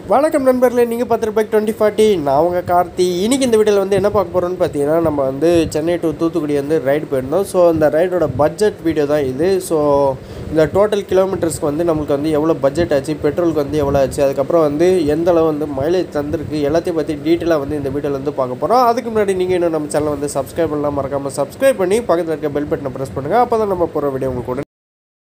வணக்கம் நண்பர்களே நீங்கள் பார்த்துட்டு பைக் டுவெண்ட்டி ஃபார்ட்டி நான் உங்கள் கார்த்தி இன்னைக்கு இந்த வீடியோவில் வந்து என்ன பார்க்க போகிறோம்னு பார்த்தீங்கன்னா நம்ம வந்து சென்னை டு தூத்துக்குடி வந்து ரைடு போயிருந்தோம் ஸோ இந்த ரைடோட பட்ஜெட் வீடியோ தான் இது ஸோ இந்த டோட்டல் கிலோமீட்டர்ஸ்க்கு வந்து நமக்கு வந்து எவ்வளோ பட்ஜெட் ஆச்சு பெட்ரோலுக்கு வந்து எவ்வளோ ஆச்சு அதுக்கப்புறம் வந்து எந்த அளவு வந்து மைலேஜ் தந்திருக்கு எல்லாத்தையும் பற்றி டீட்டெயிலாக வந்து இந்த வீடியோவில் வந்து பார்க்க போகிறோம் அதுக்கு முன்னாடி நீங்கள் இன்னும் நம்ம சேனலை வந்து சப்ஸ்கிரைப் பண்ணலாம் மறக்காமல் சப்ஸ்கிரைப் பண்ணி பக்கத்தில் இருக்க பெல் பட்டனை ப்ரெஸ் பண்ணுங்கள் அப்போ தான் நம்ம போகிற வீடியோ உங்களுக்கு உடனே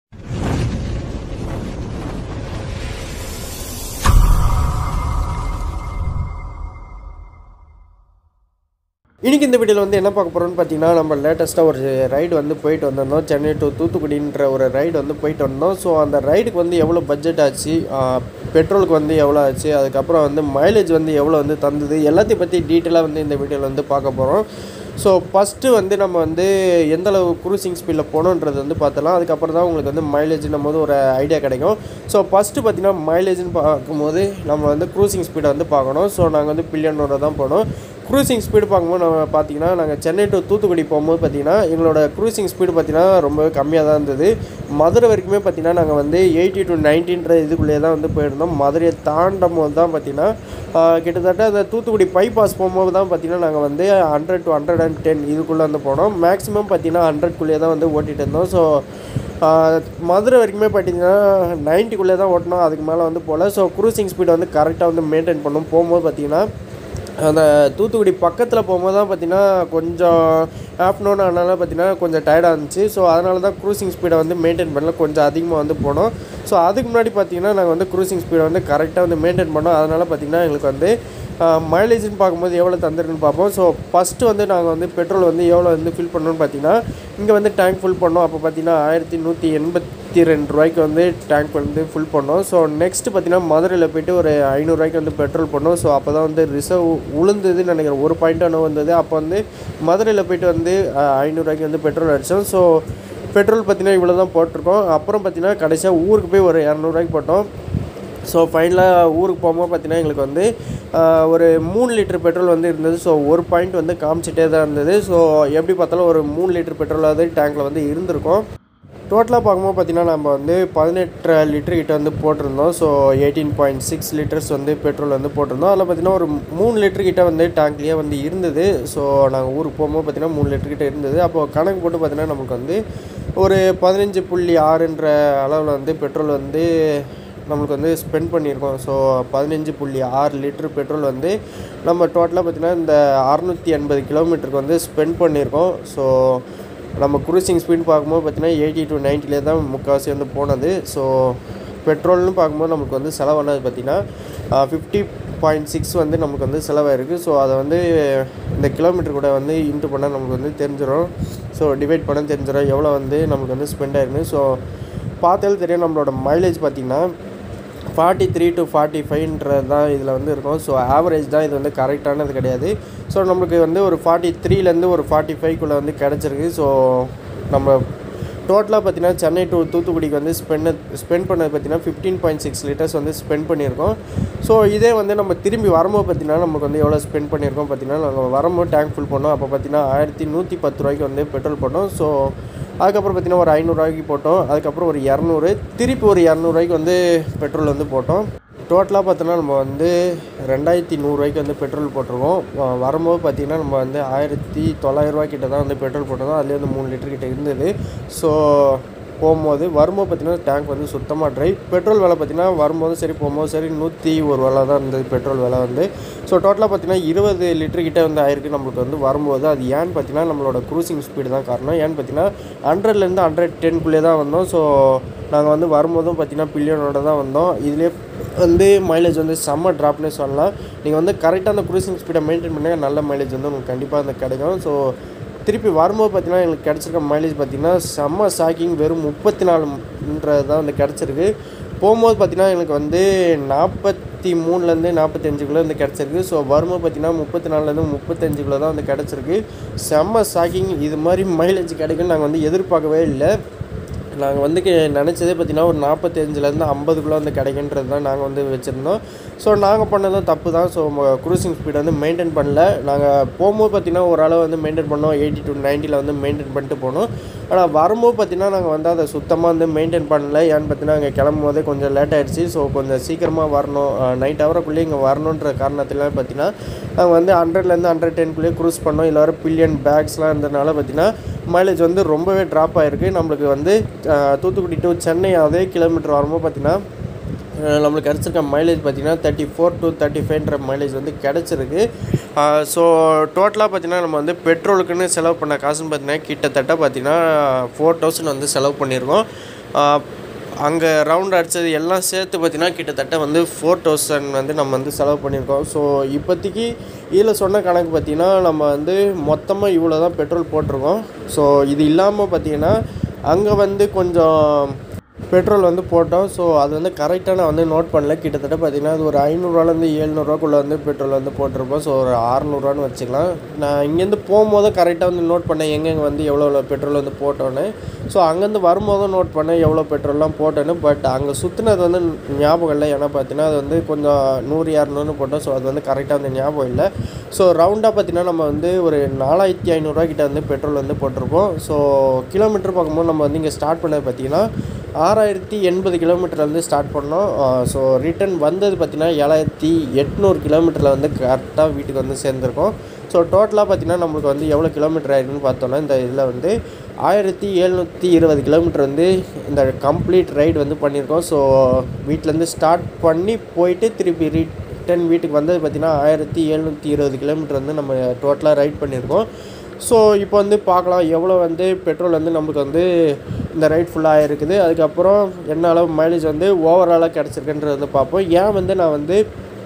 இன்றைக்கி இந்த வீடியோவில் வந்து என்ன பார்க்க போகிறோம்னு பார்த்தீங்கன்னா நம்ம லேட்டஸ்ட்டாக ஒரு ரைடு வந்து போயிட்டு வந்திருந்தோம் சென்னை டு தூத்துக்குடின்ற ஒரு ரைடு வந்து போயிட்டு வந்தோம் ஸோ அந்த ரைடுக்கு வந்து எவ்வளோ பட்ஜெட் ஆச்சு பெட்ரோலுக்கு வந்து எவ்வளோ ஆச்சு அதுக்கப்புறம் வந்து மைலேஜ் வந்து எவ்வளோ வந்து தந்தது எல்லாத்தையும் பற்றி டீட்டெயிலாக வந்து இந்த வீடியோவில் வந்து பார்க்க போகிறோம் ஸோ ஃபஸ்ட்டு வந்து நம்ம வந்து எந்த அளவு குரூசிங் ஸ்பீடில் போகணுன்றது வந்து பார்த்தலாம் அதுக்கப்புறம் தான் உங்களுக்கு வந்து மைலேஜ்னும் போது ஒரு ஐடியா கிடைக்கும் ஸோ ஃபஸ்ட்டு பார்த்தீங்கன்னா மைலேஜ்னு பார்க்கும்போது நம்ம வந்து க்ரூசிங் ஸ்பீடை வந்து பார்க்கணும் ஸோ நாங்கள் வந்து பில்லியனோட தான் போனோம் க்ரூசிங் ஸ்பீடு பார்க்கும்போது நம்ம பார்த்தீங்கன்னா நாங்கள் சென்னை டு தூத்துக்குடி போகும்போது பார்த்தீங்கன்னா எங்களோட க்ரூசிங் ஸ்பீடு பார்த்தீங்கன்னா ரொம்பவே கம்மியாக தான் இருந்தது மதுரை வரைக்குமே பார்த்தீங்கன்னா நாங்கள் வந்து எயிட்டி டு நைன்டீன்ற இதுக்குள்ளேயே தான் வந்து போயிருந்தோம் மதுரையை தாண்டும் போது தான் பார்த்தீங்கன்னா ஆஹ், கிட்டத்தட்ட அந்த தூத்துக்குடி பைபாஸ் போகும்போது தான் பார்த்தீங்கன்னா நாங்கள் வந்து hundred to hundred and ten இதுக்குள்ளே வந்து போனோம் மேக்ஸிமம் பார்த்தீங்கன்னா ஹண்ட்ரட்குள்ளேயே தான் வந்து ஓட்டிகிட்டு இருந்தோம் ஸோ மதுரை வரைக்குமே பார்த்தீங்கன்னா நைன்ட்டிக்குள்ளே தான் ஓட்டினோம் அதுக்கு மேலே வந்து போகல ஸோ க்ரூசிங் ஸ்பீடை வந்து கரெக்டாக வந்து மெயின்டைன் பண்ணோம் போகும்போது பார்த்தீங்கன்னா அந்த தூத்துக்குடி பக்கத்தில் போகும்போது தான் பார்த்தீங்கன்னா கொஞ்சம் ஆஃப்டர்நூன் அதனால பார்த்தீங்கன்னா கொஞ்சம் டயர்டாக இருந்துச்சு ஸோ அதனால தான் க்ரூசிங் ஸ்பீடை வந்து மெயின்டைன் பண்ணல கொஞ்சம் அதிகமாக வந்து போனோம் ஸோ அதுக்கு முன்னாடி பார்த்தீங்கன்னா நாங்கள் வந்து க்ரூசிங் ஸ்பீடை வந்து கரெக்டாக வந்து மெயின்டைன் பண்ணோம் அதனால் பார்த்தீங்கன்னா எங்களுக்கு வந்து மைலேஜ்னு பார்க்கும்போது எவ்வளோ தந்திருக்குன்னு பார்ப்போம் ஸோ ஃபஸ்ட்டு வந்து நாங்கள் வந்து பெட்ரோல் வந்து எவ்வளோ வந்து ஃபில் பண்ணோம்னு பார்த்தீங்கன்னா இங்கே வந்து டேங்க் ஃபுல் பண்ணோம் அப்போ பார்த்தீங்கன்னா ஆயிரத்தி நூற்றி எண்பத்தி ரெண்டு ரூபாய்க்கு வந்து டேங்க் வந்து ஃபுல் பண்ணோம் ஸோ நெக்ஸ்ட்டு பார்த்தீங்கன்னா மதுரையில் போயிட்டு ஒரு ஐநூறுரூவாய்க்கு வந்து பெட்ரோல் பண்ணோம் ஸோ அப்போ தான் வந்து ரிசர்வ் உளுந்ததுன்னு நினைக்கிறேன் ஒரு பாயிண்ட் ஒன்று வந்தது அப்போ வந்து மதுரையில் போயிட்டு வந்து அஹ், ஐநூறுரூவாய்க்கு வந்து பெட்ரோல் அடித்தோம் ஸோ பெட்ரோல் பார்த்தீங்கன்னா இவ்வளோ தான் போட்டிருக்கோம் அப்புறம் பார்த்தீங்கன்னா கடைசியாக ஊருக்கு போய் ஒரு இரநூறுவாய்க்கு போட்டோம் ஸோ ஃபைனலாக ஊருக்கு போகும்போது பார்த்தீங்கன்னா எங்களுக்கு வந்து ஆஹ், ஒரு மூணு லிட்டர் பெட்ரோல் வந்து இருந்தது ஸோ ஒரு பாயிண்ட் வந்து காமிச்சிட்டே தான் இருந்தது ஸோ எப்படி பார்த்தாலும் ஒரு மூணு லிட்டர் பெட்ரோலாவது டேங்க்கில் வந்து இருந்திருக்கும் டோட்டலாக பார்க்கும்போது பார்த்தீங்கன்னா நம்ம வந்து பதினெட்டு லிட்டர் கிட்ட வந்து போட்டிருந்தோம் so eighteen point six litres வந்து பெட்ரோல் வந்து போட்டிருந்தோம் அதில் பார்த்தீங்கன்னா ஒரு மூணு லிட்டர் கிட்ட வந்து டேங்க்லேயே வந்து இருந்தது ஸோ நாங்கள் ஊருக்கு போகும்போது பார்த்தீங்கன்னா மூணு லிட்டர் கிட்ட இருந்தது அப்போ கணக்கு போட்டு பார்த்தீங்கன்னா நமக்கு வந்து ஒரு பதினஞ்சு புள்ளி ஆறுன்ற அளவில் வந்து பெட்ரோல் வந்து நம்மளுக்கு வந்து ஸ்பெண்ட் பண்ணியிருக்கோம் ஸோ பதினஞ்சு புள்ளி ஆறு லிட்டர் பெட்ரோல் வந்து நம்ம டோட்டலாக பார்த்திங்கன்னா இந்த அறநூற்றி எண்பது கிலோமீட்டருக்கு வந்து ஸ்பெண்ட் பண்ணியிருக்கோம் ஸோ நம்ம குரூசிங் ஸ்பீட் பார்க்கும்போது பார்த்தீங்கன்னா எயிட்டி டு நைன்ட்டிலே தான் முக்கால்வாசி வந்து போனது ஸோ பெட்ரோல்னு பார்க்கும்போது நமக்கு வந்து செலவானது பார்த்திங்கன்னா ஃபிஃப்டி பாயிண்ட் சிக்ஸ் வந்து நமக்கு வந்து செலவாயிருக்கு ஸோ அதை வந்து இந்த கிலோமீட்டர் கூட வந்து இன்ட்டு பண்ணால் நமக்கு வந்து தெரிஞ்சிடும் ஸோ டிவைட் பண்ண தெரிஞ்சிடும் எவ்வளோ வந்து நமக்கு வந்து ஸ்பெண்ட் ஆயிருக்கு ஸோ பார்த்தாலும் தெரியும் நம்மளோட மைலேஜ் பார்த்திங்கன்னா ஃபார்ட்டி த்ரீ டு ஃபார்ட்டி ஃபைவ்ன்றது தான் இதில் வந்து இருக்கும் ஸோ ஆவரேஜ் தான் இது வந்து கரெக்டானது கிடையாது ஸோ நம்மளுக்கு வந்து ஒரு ஃபார்ட்டி த்ரீலேருந்து ஒரு ஃபார்ட்டி ஃபைவ்க்குள்ளே வந்து கிடச்சிருக்கு ஸோ நம்ம டோட்டலாக பார்த்தீங்கன்னா சென்னை டு தூத்துக்குடிக்கு வந்து ஸ்பெண்ட் ஸ்பெண்ட் பண்ணது பார்த்தீங்கன்னா ஃபிஃப்டீன் பாயிண்ட் சிக்ஸ் லிட்டர்ஸ் வந்து ஸ்பெண்ட் பண்ணியிருக்கோம் ஸோ இதே வந்து நம்ம திரும்பி வரும்போது பார்த்தீங்கன்னா நமக்கு வந்து எவ்வளோ ஸ்பெண்ட் பண்ணியிருக்கோம் பார்த்தீங்கன்னா நாங்கள் வரும்போது டேங்க் ஃபுல் பண்ணோம் அப்போ பார்த்தீங்கன்னா ஆயிரத்தி நூற்றி பத்து ரூபாய்க்கு வந்து பெட்ரோல் போட்டோம் ஸோ அதுக்கப்புறம் பார்த்தீங்கன்னா ஒரு ஐநூறுரூவாய்க்கு போட்டோம் அதுக்கப்புறம் ஒரு இரநூறு திருப்பி ஒரு இரநூறுவாய்க்கு வந்து பெட்ரோல் வந்து போட்டோம் டோட்டலாக பார்த்தோன்னா நம்ம வந்து ரெண்டாயிரத்தி நூறுரூவாய்க்கு வந்து பெட்ரோல் போட்டிருக்கோம் வ- வரும்போது பார்த்திங்கன்னா நம்ம வந்து ஆயிரத்தி தொள்ளாயிரரூவா கிட்ட தான் வந்து பெட்ரோல் போட்டிருந்தோம் அதுலேயே வந்து மூணு லிட்டர் கிட்ட இருந்தது ஸோ போகும்போது வரும்போது பார்த்திங்கன்னா டேங்க் வந்து சுத்தமாக ட்ரை பெட்ரோல் விலை பார்த்திங்கன்னா வரும்போது சரி போகும்போது சரி நூற்றி ஒரு விலை தான் இருந்தது பெட்ரோல் விலை வந்து ஸோ டோட்டலாக பார்த்திங்கன்னா இருபது லிட்டர் கிட்ட வந்து ஆயிருக்கு நம்மளுக்கு வந்து வரும்போது அது ஏன்னு பார்த்தீங்கன்னா நம்மளோட க்ரூசிங் ஸ்பீடு தான் காரணம் ஏன்னு பார்த்தீங்கன்னா ஹண்ட்ரட்லேருந்து ஹண்ட்ரட் டென்குள்ளே தான் வந்தோம் ஸோ நாங்கள் வந்து வரும்போதும் பார்த்தீங்கன்னா பில்லியனோட தான் வந்தோம் இதுலேயே வந்து மைலேஜ் வந்து செம்ம ட்ராப்னே சொல்லலாம் நீங்கள் வந்து கரெக்டாக அந்த க்ரூசிங் ஸ்பீடை மெயின்டைன் பண்ணால் நல்ல மைலேஜ் வந்து உங்களுக்கு கண்டிப்பாக அந்த கிடைக்கும் ஸோ திருப்பி வரும்போது பார்த்தீங்கன்னா எங்களுக்கு கிடச்சிருக்க மைலேஜ் பார்த்தீங்கன்னா செம்ம ஷாக்கிங் வெறும் முப்பத்தி நாலுன்றது தான் வந்து கிடச்சிருக்கு போகும்போது பார்த்தீங்கன்னா எனக்கு வந்து நாற்பத்தி மூணுலேருந்து நாற்பத்தஞ்சுக்குள்ளே வந்து கிடச்சிருக்கு ஸோ வரும்போது பார்த்தீங்கன்னா முப்பத்தி நாலுலேருந்து முப்பத்தஞ்சுக்குள்ளே தான் வந்து கிடச்சிருக்கு செம்ம ஷாக்கிங் இது மாதிரி மைலேஜ் கிடைக்கும்னு நாங்கள் வந்து எதிர்பார்க்கவே இல்லை நாங்கள் வந்து கி- நினச்சதே பார்த்தீங்கன்னா ஒரு நாற்பத்தஞ்சிலேருந்து ஐம்பதுக்குள்ளே வந்து கிடைக்குன்றது தான் நாங்கள் வந்து வச்சுருந்தோம் ஸோ நாங்கள் பண்ணதும் தப்பு தான் ஸோ க்ரூசிங் ஸ்பீட் வந்து மெயின்டைன் பண்ணல நாங்கள் போகும்போது பார்த்தீங்கன்னா ஓரளவு வந்து மெயின்டைன் பண்ணோம் எயிட்டி டு நைன்ட்டியில் வந்து மெயின்டைன் பண்ணிட்டு போனோம் ஆனால் வரும்போது பார்த்தீங்கன்னா நாங்கள் வந்து அதை சுத்தமாக வந்து மெயின்டைன் பண்ணல ஏன்னு பார்த்தீங்கன்னா அங்கே கிளம்பும் போதே கொஞ்சம் லேட் ஆயிடுச்சு ஸோ கொஞ்சம் சீக்கிரமாக வரணும் நைட் ஹவருக்குள்ளேயே இங்கே வரணுன்ற காரணத்திலாம் பார்த்தீங்கன்னா நாங்கள் வந்து ஹண்ட்ரட்லேருந்து ஹண்ட்ரட் டென்குள்ளேயே க்ரூஸ் பண்ணோம் இல்லை வர பில்லியன் பேக்ஸ்லாம் இருந்ததுனால பார்த்தீங்கன்னா மைலேஜ் வந்து ரொம்பவே ட்ராப் ஆகிருக்கு நம்மளுக்கு வந்து அஹ், தூத்துக்குடி டு சென்னை அதே கிலோமீட்டர் வரும்போது பார்த்தீங்கன்னா அஹ், நம்மளுக்கு கிடச்சிருக்க மைலேஜ் பார்த்தீங்கன்னா தேர்ட்டி ஃபோர் டு தேர்ட்டி ஃபைவ்ன்ற மைலேஜ் வந்து கிடச்சிருக்கு ஸோ டோட்டலாக பார்த்தீங்கன்னா நம்ம வந்து பெட்ரோலுக்குன்னு செலவு பண்ண காசுன்னு பார்த்தீங்கன்னா கிட்டத்தட்ட பார்த்தீங்கன்னா ஃபோர் தௌசண்ட் வந்து செலவு பண்ணியிருக்கோம் அங்கே ரவுண்ட் அடித்தது எல்லாம் சேர்த்து பார்த்தீங்கன்னா கிட்டத்தட்ட வந்து ஃபோர் தௌசண்ட் வந்து நம்ம வந்து செலவு பண்ணியிருக்கோம் ஸோ இப்போதைக்கு இதில் சொன்ன கணக்கு பார்த்தீங்கன்னா நம்ம வந்து மொத்தமாக இவ்வளோ தான் பெட்ரோல் போட்டிருக்கோம் ஸோ இது இல்லாமல் பார்த்தீங்கன்னா அங்கே வந்து கொஞ்சம் பெட்ரோல் வந்து போட்டோம் ஸோ அது வந்து கரெக்டாக நான் வந்து நோட் பண்ணல கிட்டத்தட்ட பார்த்தீங்கன்னா அது ஒரு ஐநூறுரூவாலேருந்து ஏழ்நூறுவாக்குள்ளே வந்து பெட்ரோல் வந்து போட்டிருப்போம் ஸோ ஒரு அறநூறுவான்னு வச்சுக்கலாம் நான் இங்கேருந்து போகும்போதும் கரெக்டாக வந்து நோட் பண்ணேன் எங்கெங்கே வந்து எவ்வளோ எவ்வளோ பெட்ரோல் வந்து போட்டோன்னு ஸோ அங்கேருந்து வரும்போதும் நோட் பண்ணேன் எவ்வளோ பெட்ரோல்லாம் போட்டேன்னு பட் அங்கே சுற்றினது வந்து ஞாபகம் இல்லை ஏன்னா பார்த்தீங்கன்னா அது வந்து கொஞ்சம் நூறு இரநூறுன்னு போட்டோம் ஸோ அது வந்து கரெக்டாக வந்து ஞாபகம் இல்லை ஸோ ரவுண்டாக பார்த்தீங்கன்னா நம்ம வந்து ஒரு நாலாயிரத்தி ஐநூறுரூவா கிட்ட வந்து பெட்ரோல் வந்து போட்டிருப்போம் ஸோ கிலோமீட்டர் பார்க்கும்போது நம்ம வந்து இங்கே ஸ்டார்ட் பண்ணது பார்த்தீங்கன்னா ஆறாயிரத்தி எண்பது கிலோமீட்டர் வந்து ஸ்டார்ட் பண்ணோம் ஸோ ரிட்டர்ன் வந்தது பார்த்தீங்கன்னா ஏழாயிரத்தி எட்நூறு கிலோமீட்டரில் வந்து கரெக்டாக வீட்டுக்கு வந்து சேர்ந்துருக்கோம் ஸோ டோட்டலாக பார்த்தீங்கன்னா நம்மளுக்கு வந்து எவ்வளோ கிலோமீட்டர் ஆயிருக்குன்னு பார்த்தோன்னா இந்த இதில் வந்து ஆயிரத்தி எழுநூற்றி இருபது கிலோமீட்டர் வந்து இந்த கம்ப்ளீட் ரைடு வந்து பண்ணியிருக்கோம் ஸோ வீட்டிலேருந்து ஸ்டார்ட் பண்ணி போயிட்டு திருப்பி ரிட்டன் வீட்டுக்கு வந்தது பார்த்திங்கன்னா ஆயிரத்தி எழுநூற்றி இருபது கிலோமீட்டர் வந்து நம்ம டோட்டலாக ரைட் பண்ணியிருக்கோம் ஸோ இப்போ வந்து பார்க்கலாம் எவ்வளோ வந்து பெட்ரோல் வந்து நமக்கு வந்து இந்த ரைட் ஃபுல்லாக இருக்குது அதுக்கப்புறம் என்ன அளவு மைலேஜ் வந்து ஓவராலாக கிடச்சிருக்குன்றது வந்து பார்ப்போம் ஏன் வந்து நான் வந்து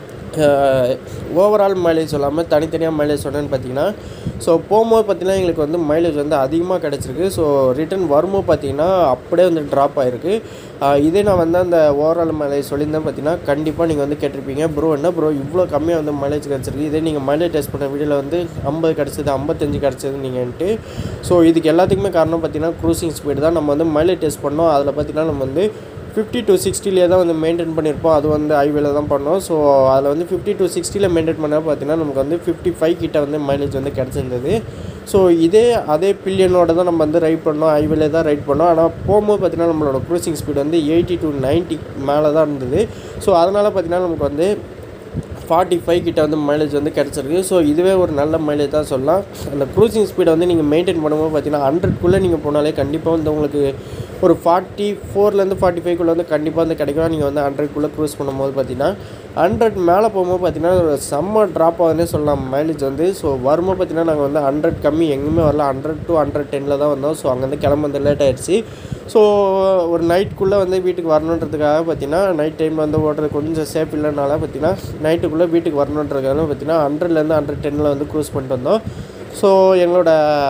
ஓவரால் மைலேஜ் சொல்லாமல் தனித்தனியாக மைலேஜ் சொன்னேன்னு பார்த்தீங்கன்னா ஸோ போகும்போது பார்த்தீங்கன்னா எங்களுக்கு வந்து மைலேஜ் வந்து அதிகமாக கிடச்சிருக்கு ஸோ ரிட்டர்ன் வரும்போது பார்த்தீங்கன்னா அப்படியே வந்து ட்ராப் ஆகிருக்கு இதே நான் வந்து அந்த ஓவரால் மைலேஜ் சொல்லியிருந்தேன் பார்த்தீங்கன்னா கண்டிப்பாக நீங்கள் வந்து கேட்டிருப்பீங்க ப்ரோ என்ன ப்ரோ இவ்வளோ கம்மியாக வந்து மைலேஜ் கிடச்சிருக்கு இதே நீங்கள் மைலேஜ் டெஸ்ட் பண்ண வீடியோவில் வந்து ஐம்பது கிடச்சது ஐம்பத்தஞ்சு கிடச்சது நீங்கன்ட்டு ஸோ இதுக்கு எல்லாத்துக்குமே காரணம் பார்த்தீங்கன்னா க்ரூசிங் ஸ்பீடு தான் நம்ம வந்து மைலேஜ் டெஸ்ட் பண்ணோம் அதில் பார்த்தீங்கன்னா நம்ம வந்து ஃபிஃப்டி டு சிக்ஸ்டிலே தான் வந்து மெயின்டைன் பண்ணியிருப்போம் அது வந்து ஹைவேல தான் பண்ணோம் ஸோ அதில் வந்து ஃபிஃப்டி டு சிக்ஸ்டியில் மெயின்டைன் பண்ணால் பார்த்தீங்கன்னா நமக்கு வந்து ஃபிஃப்டி ஃபைவ் கிட்ட வந்து மைலேஜ் வந்து கிடச்சிருந்தது ஸோ இதே அதே பில்லியனோட தான் நம்ம வந்து ரைட் பண்ணோம் ஹைவேல தான் ரைட் பண்ணோம் ஆனால் போகும்போது பார்த்தீங்கன்னா நம்மளோட க்ரூசிங் ஸ்பீட் வந்து எயிட்டி டு 90 மேலே தான் இருந்தது ஸோ அதனால் பார்த்தீங்கன்னா நமக்கு வந்து ஃபார்ட்டி ஃபைவ் கிட்ட வந்து மைலேஜ் வந்து கிடச்சிருக்கு ஸோ இதுவே ஒரு நல்ல மைலேஜ் தான் சொல்லலாம் அந்த க்ரூசிங் ஸ்பீடை வந்து நீங்கள் மெயின்டைன் பண்ணும்போது பார்த்தீங்கன்னா ஹண்ட்ரட்குள்ளே நீங்கள் போனாலே கண்டிப்பாக வந்து உங்களுக்கு ஒரு ஃபார்ட்டி ஃபோர்லேருந்து ஃபார்ட்டி ஃபைவ்க்குள்ளே வந்து கண்டிப்பாக வந்து கிடைக்கும் நீங்கள் வந்து ஹண்ட்ரட்குள்ளே க்ரூஸ் பண்ணும்போது பார்த்தீங்கன்னா ஹண்ட்ரட் மேலே போகும்போது பார்த்தீங்கன்னா ஒரு செம்ம ட்ராப் ஆகுதுன்னே சொல்லலாம் மைலேஜ் வந்து ஸோ வரும்போது பார்த்தீங்கன்னா நாங்கள் வந்து ஹண்ட்ரட் கம்மி எங்கேயுமே வரல ஹண்ட்ரட் டு ஹண்ட்ரட் டெனில் தான் வந்தோம் ஸோ அங்கேருந்து கிளம்ப வந்து லேட் ஆயிடுச்சு ஸோ ஒரு நைட்டுக்குள்ளே வந்து வீட்டுக்கு வரணுன்றதுக்காக பார்த்தீங்கன்னா நைட் டைமில் வந்து ஓட்டுறது கொஞ்சம் சேஃப் இல்லைனால பார்த்தீங்கன்னா நைட்டுக்குள்ளே வீட்டுக்கு வரணுன்றதுக்காக பார்த்தீங்கன்னா ஹண்ட்ரட்லேருந்து ஹண்ட்ரட் டென்னில் வந்து க்ரூஸ் பண்ணிட்டு வந்தோம் ஸோ எங்களோட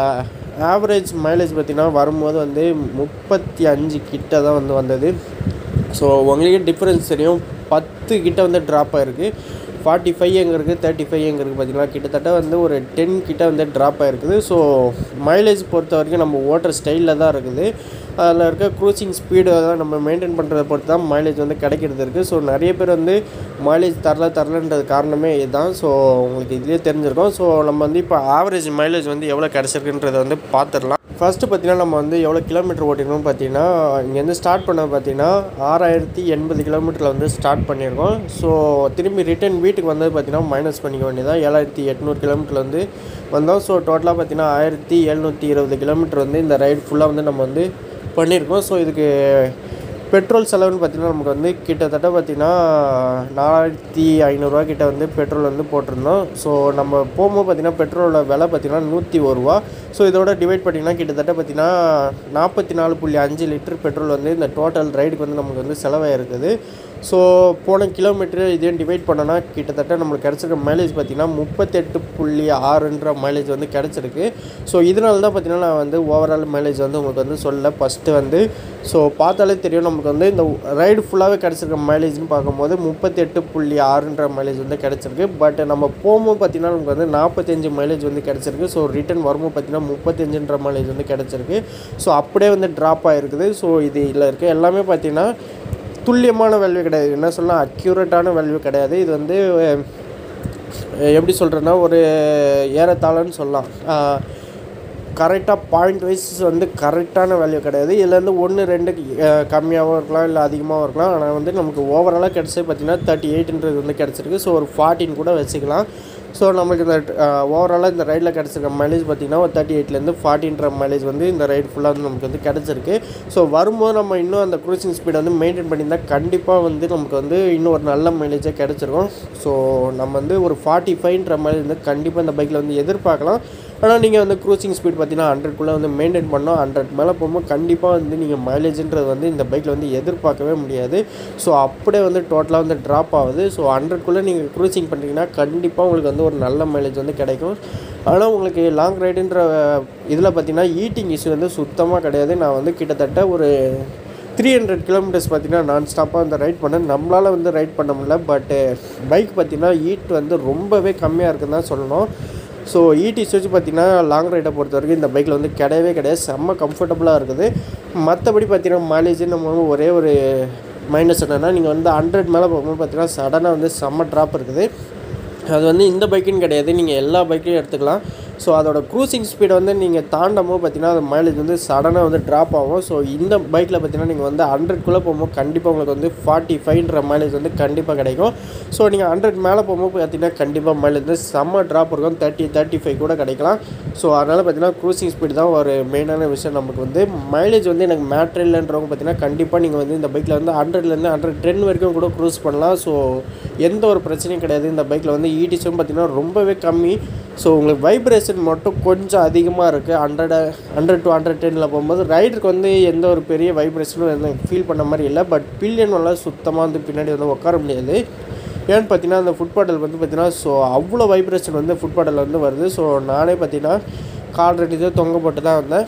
ஆவரேஜ் மைலேஜ் பார்த்திங்கன்னா வரும்போது வந்து முப்பத்தி அஞ்சு கிட்ட தான் வந்து வந்தது ஸோ உங்களுக்கே டிஃப்ரென்ஸ் தெரியும் பத்து கிட்ட வந்து ட்ராப் ஆகிருக்கு ஃபார்ட்டி ஃபைவ் எங்கே இருக்குது தேர்ட்டி ஃபைவ் எங்கே இருக்குது பார்த்தீங்கன்னா கிட்டத்தட்ட வந்து ஒரு டென் கிட்ட வந்து ட்ராப் ஆகிருக்குது ஸோ மைலேஜ் பொறுத்த வரைக்கும் நம்ம ஓட்டுற ஸ்டைலில் தான் இருக்குது அதில் இருக்க க்ரூசிங் ஸ்பீடு தான் நம்ம மெயின்டைன் பண்ணுறதை பொறுத்து தான் மைலேஜ் வந்து கிடைக்கிறது இருக்குது ஸோ நிறைய பேர் வந்து மைலேஜ் தரல தரலன்றது காரணமே இதுதான் ஸோ உங்களுக்கு இதுலேயே தெரிஞ்சிருக்கும் ஸோ நம்ம வந்து இப்போ ஆவரேஜ் மைலேஜ் வந்து எவ்வளோ கிடச்சிருக்குன்றதை வந்து பார்த்துடலாம் ஃபஸ்ட்டு பார்த்தீங்கன்னா நம்ம வந்து எவ்வளோ கிலோமீட்டர் ஓட்டிருக்கோம் பார்த்தீங்கன்னா இங்கேருந்து ஸ்டார்ட் பண்ண பார்த்தீங்கன்னா ஆறாயிரத்தி எண்பது கிலோமீட்டரில் வந்து ஸ்டார்ட் பண்ணியிருக்கோம் ஸோ திரும்பி ரிட்டர்ன் வீட்டுக்கு வந்தது பார்த்தீங்கன்னா மைனஸ் பண்ணிக்க வேண்டியதான் ஏழாயிரத்தி எட்நூறு கிலோமீட்டர் வந்து வந்தோம் ஸோ டோட்டலாக பார்த்தீங்கன்னா ஆயிரத்தி எழுநூற்றி இருபது கிலோமீட்டர் வந்து இந்த ரைடு ஃபுல்லாக வந்து நம்ம வந்து பண்ணியிருக்கோம் ஸோ இதுக்கு பெட்ரோல் செலவுன்னு பார்த்தீங்கன்னா நமக்கு வந்து கிட்டத்தட்ட பார்த்தீங்கன்னா நாலாயிரத்தி ஐநூறுரூவா கிட்ட வந்து பெட்ரோல் வந்து போட்டிருந்தோம் ஸோ நம்ம போகும்போது பார்த்தீங்கன்னா பெட்ரோலோட விலை பார்த்தீங்கன்னா நூற்றி ஒரு ரூபா ஸோ இதோட டிவைட் பண்ணிங்கன்னா கிட்டத்தட்ட பார்த்தீங்கன்னா நாற்பத்தி நாலு புள்ளி அஞ்சு லிட்டர் பெட்ரோல் வந்து இந்த டோட்டல் ரைடுக்கு வந்து நமக்கு வந்து செலவாயிருக்குது ஸோ போன கிலோமீட்டர் இதையும் டிவைட் பண்ணோன்னா கிட்டத்தட்ட நம்மளுக்கு கிடச்சிருக்க மைலேஜ் பார்த்திங்கன்னா முப்பத்தெட்டு புள்ளி ஆறுன்ற மைலேஜ் வந்து கிடச்சிருக்கு ஸோ இதனால தான் பார்த்திங்கன்னா நான் வந்து ஓவரால் மைலேஜ் வந்து உங்களுக்கு வந்து சொல்ல ஃபஸ்ட்டு வந்து ஸோ பார்த்தாலே தெரியும் நமக்கு வந்து இந்த ரைடு ஃபுல்லாகவே கிடச்சிருக்க மைலேஜ்னு பார்க்கும்போது முப்பத்தெட்டு புள்ளி ஆறுன்ற மைலேஜ் வந்து கிடச்சிருக்கு பட் நம்ம போகும்போது பார்த்திங்கன்னா நமக்கு வந்து நாற்பத்தஞ்சு மைலேஜ் வந்து கிடச்சிருக்கு ஸோ ரிட்டன் வரும்போது பார்த்திங்கன்னா முப்பத்தஞ்சுன்ற மைலேஜ் வந்து கிடச்சிருக்கு ஸோ அப்படியே வந்து ட்ராப் ஆகிருக்குது ஸோ இது இதில் இருக்க எல்லாமே பார்த்திங்கன்னா துல்லியமான வேல்யூ கிடையாது என்ன சொல்லலாம் அக்யூரேட்டான வேல்யூ கிடையாது இது வந்து அஹ், எப்படி சொல்கிறேன்னா ஒரு ஏறத்தாழன்னு சொல்லலாம் கரெக்டாக பாயிண்ட் வைஸ் வந்து கரெக்டான வேல்யூ கிடையாது இதுலேருந்து ஒன்று ரெண்டு அஹ், கம்மியாகவும் இருக்கலாம் இல்லை அதிகமாகவும் இருக்கலாம் ஆனால் வந்து நமக்கு ஓவராலாக கிடச்சது பார்த்திங்கன்னா தேர்ட்டி எயிட்ன்றது வந்து கிடச்சிருக்கு ஸோ ஒரு ஃபார்ட்டின் கூட வச்சுக்கலாம் ஸோ நமக்கு இந்த ஓவராலாக இந்த ரைடில் கிடச்சிருக்க மைலேஜ் பார்த்திங்கன்னா ஒரு தேர்ட்டி எயிட்லேருந்து ஃபார்ட்டின்ற மைலேஜ் வந்து இந்த ரைடு ஃபுல்லாக வந்து நமக்கு வந்து கிடச்சிருக்கு ஸோ வரும்போது நம்ம இன்னும் அந்த க்ரூசிங் ஸ்பீடை வந்து மெயின்டைன் பண்ணியிருந்தால் கண்டிப்பாக வந்து நமக்கு வந்து இன்னும் ஒரு நல்ல மைலேஜாக கிடச்சிருக்கும் ஸோ நம்ம வந்து ஒரு ஃபார்ட்டி ஃபைவ்ன்ற மைலேஜ் வந்து கண்டிப்பாக இந்த பைக்கில் வந்து எதிர்பார்க்கலாம் ஆனால் நீங்கள் வந்து க்ரூசிங் ஸ்பீட் பார்த்தீங்கன்னா ஹண்ட்ரட்குள்ளே வந்து மெயின்டைன் பண்ணோம் ஹண்ட்ரட் மேலே போகும்போது கண்டிப்பாக வந்து நீங்கள் மைலேஜ்ன்றது வந்து இந்த பைக்கில் வந்து எதிர்பார்க்கவே முடியாது ஸோ அப்படியே வந்து டோட்டலாக வந்து ட்ராப் ஆகுது ஸோ ஹண்ட்ரட்குள்ளே நீங்கள் க்ரூசிங் பண்ணுறீங்கன்னா கண்டிப்பாக உங்களுக்கு வந்து ஒரு நல்ல மைலேஜ் வந்து கிடைக்கும் ஆனால் உங்களுக்கு லாங் ரைடுன்ற இதில் பார்த்தீங்கன்னா ஈட்டிங் இஷ்யூ வந்து சுத்தமாக கிடையாது நான் வந்து கிட்டத்தட்ட ஒரு த்ரீ ஹண்ட்ரட் கிலோமீட்டர்ஸ் பார்த்தீங்கன்னா நான் ஸ்டாப்பாக வந்து ரைட் பண்ணேன் நம்மளால் வந்து ரைட் பண்ண முடியல பட்டு பைக் பார்த்தீங்கன்னா ஹீட் வந்து ரொம்பவே கம்மியாக இருக்குன்னு தான் சொல்லணும் ஸோ ஈடி சுவிட்ச் பார்த்தீங்கன்னா லாங் ரைடை பொறுத்த வரைக்கும் இந்த பைக்கில் வந்து கிடையவே கிடையாது செம்ம கம்ஃபர்டபுளாக இருக்குது மற்றபடி பார்த்தீங்கன்னா மைலேஜ் நம்ம வந்து ஒரே ஒரு மைனஸ் என்னென்னா நீங்கள் வந்து ஹண்ட்ரட் மேலே போகும்போது பார்த்தீங்கன்னா சடனாக வந்து செம்ம ட்ராப் இருக்குது அது வந்து இந்த பைக்குன்னு கிடையாது நீங்கள் எல்லா பைக்கையும் எடுத்துக்கலாம் ஸோ அதோட க்ரூசிங் ஸ்பீடை வந்து நீங்கள் தாண்டும் போது பார்த்தீங்கன்னா அது மைலேஜ் வந்து சடனாக வந்து ட்ராப் ஆகும் ஸோ இந்த பைக்கில் பார்த்தீங்கன்னா நீங்கள் வந்து ஹண்ட்ரட்குள்ளே போகும்போது கண்டிப்பாக உங்களுக்கு வந்து ஃபார்ட்டி ஃபைவ்ன்ற மைலேஜ் வந்து கண்டிப்பாக கிடைக்கும் ஸோ நீங்கள் ஹண்ட்ரட் மேலே போகும்போது பார்த்தீங்கன்னா கண்டிப்பாக மைலேஜ் வந்து செம்ம ட்ராப் இருக்கும் தேர்ட்டி தேர்ட்டி ஃபைவ் கூட கிடைக்கலாம் ஸோ அதனால் பார்த்தீங்கன்னா க்ரூசிங் ஸ்பீடு தான் ஒரு மெயினான விஷயம் நமக்கு வந்து மைலேஜ் வந்து எனக்கு மேட்ரு இல்லைன்றவங்க பார்த்தீங்கன்னா கண்டிப்பாக நீங்கள் வந்து இந்த பைக்கில் வந்து ஹண்ட்ரட்லேருந்து ஹண்ட்ரட் டென் வரைக்கும் கூட க்ரூஸ் பண்ணலாம் ஸோ எந்த ஒரு பிரச்சனையும் கிடையாது இந்த பைக்கில் வந்து ஈடிஸும் பார்த்தீங்கன்னா ரொம்பவே கம்மி ஸோ உங்களுக்கு வைப்ரேஷன் மட்டும் கொஞ்சம் அதிகமாக இருக்குது ஹண்ட்ரட் ஹண்ட்ரட் டு ஹண்ட்ரட் டெனில் போகும்போது ரைடருக்கு வந்து எந்த ஒரு பெரிய வைப்ரேஷனும் எதுவும் ஃபீல் பண்ண மாதிரி இல்லை பட் பில்லியன் எல்லாம் சுத்தமாக வந்து பின்னாடி வந்து உட்கார முடியாது ஏன்னு பார்த்தீங்கன்னா அந்த ஃபுட் பாடல் வந்து பார்த்தீங்கன்னா ஸோ அவ்வளோ வைப்ரேஷன் வந்து ஃபுட் பாடல் வந்து வருது ஸோ நானே பார்த்தீங்கன்னா கால் ரெண்டு இது தொங்க போட்டு தான் வந்தேன்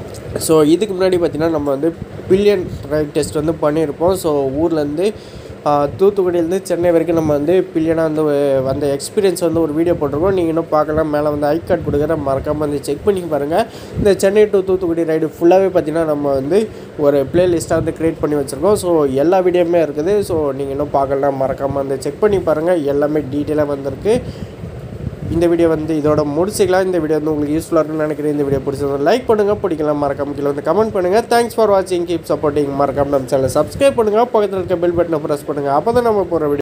ஸோ இதுக்கு முன்னாடி பார்த்தீங்கன்னா நம்ம வந்து பில்லியன் ரைட் டெஸ்ட் வந்து பண்ணியிருப்போம் ஸோ ஊர்லேருந்து தூத்துக்குடியிலேருந்து சென்னை வரைக்கும் நம்ம வந்து பில்லியனாக வந்து ஒ- அந்த எக்ஸ்பீரியன்ஸ் வந்து ஒரு வீடியோ போட்டிருக்கோம் நீங்கள் இன்னும் பார்க்கலாம் மேலே வந்து ஐ கார்டு கொடுக்குறேன் மறக்காமல் வந்து செக் பண்ணி பாருங்கள் இந்த சென்னை டு தூத்துக்குடி ரைடு ஃபுல்லாகவே பார்த்தீங்கன்னா நம்ம வந்து ஒரு பிளேலிஸ்ட்டாக வந்து க்ரியேட் பண்ணி வச்சுருக்கோம் ஸோ எல்லா வீடியோவுமே இருக்குது ஸோ நீங்கள் இன்னும் பார்க்கலாம் மறக்காமல் வந்து செக் பண்ணி பாருங்கள் எல்லாமே டீட்டெயிலாக வந்திருக்கு இந்த வீடியோ வந்து இதோட முடிச்சுக்கலாம் இந்த வீடியோ வந்து உங்களுக்கு யூஸ்ஃபுல்லாக இருக்கும்னு நினைக்கிறேன் இந்த வீடியோ பிடிச்சது லைக் பண்ணுங்கள் பிடிக்கலாம் மறக்காம கீழே வந்து கமெண்ட் பண்ணுங்கள் தேங்க்ஸ் ஃபார் வாட்சிங் கீப் சப்போர்ட்டிங் மறக்காம நம்ம சேனலை சப்ஸ்கிரைப் பண்ணுங்கள் பக்கத்தில் இருக்க பெல் பட்டனை ப்ரெஸ் பண்ணுங்கள் அப்போ தான் நம்ம போகிற வீடியோ